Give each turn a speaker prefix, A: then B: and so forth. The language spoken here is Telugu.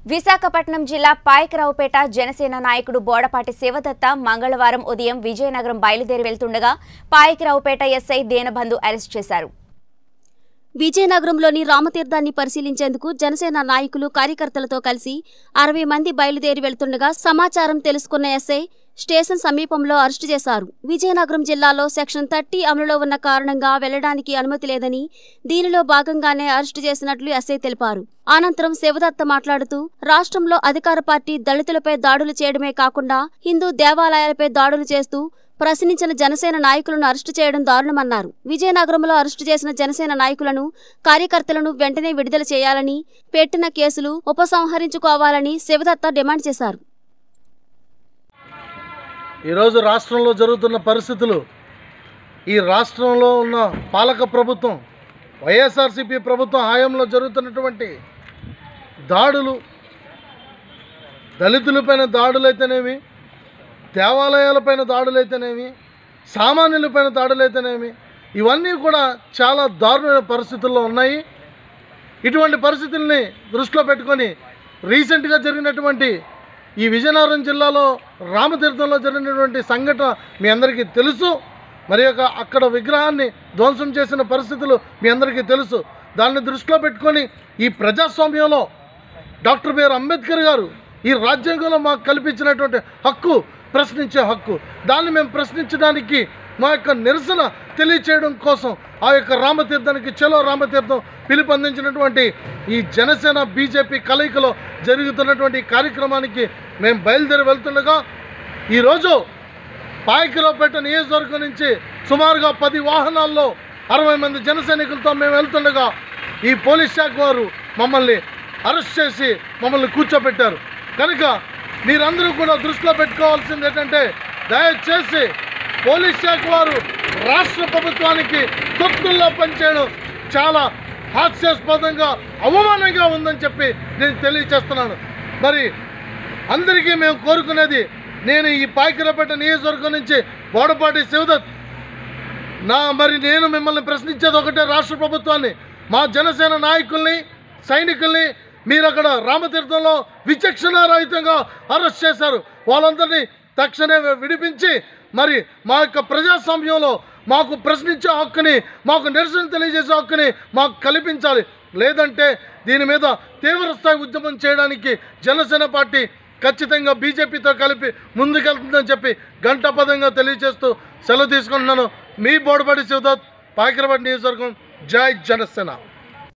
A: విశాఖపట్నం జిల్లా పాయకరావుపేట జనసేన నాయకుడు బోడపాటి శివదత్త మంగళవారం ఉదయం విజయనగరం బయలుదేరి వెళ్తుండగా పాయకరావుపేట ఎస్ఐ దేనబంధు అరెస్ట్ చేశారు
B: విజయనగరంలోని రామతీర్థాన్ని పరిశీలించేందుకు జనసేన నాయకులు కార్యకర్తలతో కలిసి అరవై మంది బయలుదేరి వెళ్తుండగా సమాచారం తెలుసుకున్న ఎస్ఐ స్టేషన్ సమీపంలో అరెస్టు చేశారు విజయనగరం జిల్లాలో సెక్షన్ థర్టీ అమలులో ఉన్న కారణంగా వెళ్లడానికి అనుమతి లేదని దీనిలో భాగంగానే అరెస్టు చేసినట్లు ఎస్ఐ తెలిపారు అనంతరం శివదత్త మాట్లాడుతూ రాష్ట్రంలో అధికార పార్టీ దళితులపై దాడులు చేయడమే కాకుండా హిందూ దేవాలయాలపై దాడులు చేస్తూ ప్రశ్నించిన జనసేన నాయకులను అరెస్టు చేయడం దారుణమన్నారు విజయనగరంలో అరెస్టు చేసిన జనసేన నాయకులను కార్యకర్తలను వెంటనే విడుదల చేయాలని పెట్టిన కేసులు ఉపసంహరించుకోవాలని శివదత్త డిమాండ్ చేశారు
C: ఈరోజు రాష్ట్రంలో జరుగుతున్న పరిస్థితులు ఈ రాష్ట్రంలో ఉన్న పాలక ప్రభుత్వం వైఎస్ఆర్సీపీ ప్రభుత్వం హయాంలో జరుగుతున్నటువంటి దాడులు దళితులపైన దాడులైతేనేమి దేవాలయాలపైన దాడులైతేనేమి సామాన్యులపైన దాడులైతేనేమి ఇవన్నీ కూడా చాలా దారుణమైన పరిస్థితుల్లో ఉన్నాయి ఇటువంటి పరిస్థితుల్ని దృష్టిలో పెట్టుకొని రీసెంట్గా జరిగినటువంటి ఈ విజయనగరం జిల్లాలో రామతీర్థంలో జరిగినటువంటి సంఘటన మీ అందరికీ తెలుసు మరి యొక్క అక్కడ విగ్రహాన్ని ధ్వంసం చేసిన పరిస్థితులు మీ అందరికీ తెలుసు దాన్ని దృష్టిలో పెట్టుకొని ఈ ప్రజాస్వామ్యంలో డాక్టర్ బిఆర్ అంబేద్కర్ గారు ఈ రాజ్యాంగంలో మాకు కల్పించినటువంటి హక్కు ప్రశ్నించే హక్కు దాన్ని మేము ప్రశ్నించడానికి మా యొక్క నిరసన తెలియచేయడం కోసం ఆ యొక్క రామతీర్థానికి చలో రామతీర్థం పిలుపొందించినటువంటి ఈ జనసేన బీజేపీ కలయికలో జరుగుతున్నటువంటి ఈ కార్యక్రమానికి మేము బయలుదేరి వెళ్తుండగా ఈరోజు పాయకిరావుపేట నియోజకవర్గం నుంచి సుమారుగా పది వాహనాల్లో అరవై మంది జన సైనికులతో మేము వెళ్తుండగా ఈ పోలీస్ శాఖ వారు మమ్మల్ని అరెస్ట్ చేసి మమ్మల్ని కూర్చోబెట్టారు కనుక మీరందరూ కూడా దృష్టిలో పెట్టుకోవాల్సింది ఏంటంటే దయచేసి పోలీస్ శాఖ వారు రాష్ట్ర ప్రభుత్వానికి తొత్తుల్లో పనిచేయడం చాలా హాస్యాస్పదంగా అవమానంగా ఉందని చెప్పి నేను తెలియచేస్తున్నాను మరి అందరికీ మేము కోరుకునేది నేను ఈ పాకిరపేట నియోజకవర్గం నుంచి బోడపాటి శివదత్ నా మరి నేను మిమ్మల్ని ప్రశ్నించేది ఒకటే రాష్ట్ర ప్రభుత్వాన్ని మా జనసేన నాయకుల్ని సైనికుల్ని మీరు అక్కడ రామతీర్థంలో విచక్షణారహితంగా అరెస్ట్ చేశారు వాళ్ళందరినీ తక్షణమే విడిపించి మరి మా యొక్క ప్రజాస్వామ్యంలో మాకు ప్రశ్నించే హక్కుని మాకు నిరసన తెలియజేసే హక్కుని మాకు కల్పించాలి లేదంటే దీని మీద తీవ్రస్థాయి ఉద్యమం చేయడానికి జనసేన పార్టీ ఖచ్చితంగా బీజేపీతో కలిపి ముందుకెళ్తుందని చెప్పి గంటపదంగా తెలియజేస్తూ సెలవు తీసుకుంటున్నాను మీ బోడబడి శివదత్ పాకిరబడి నియోజకవర్గం జై జనసేన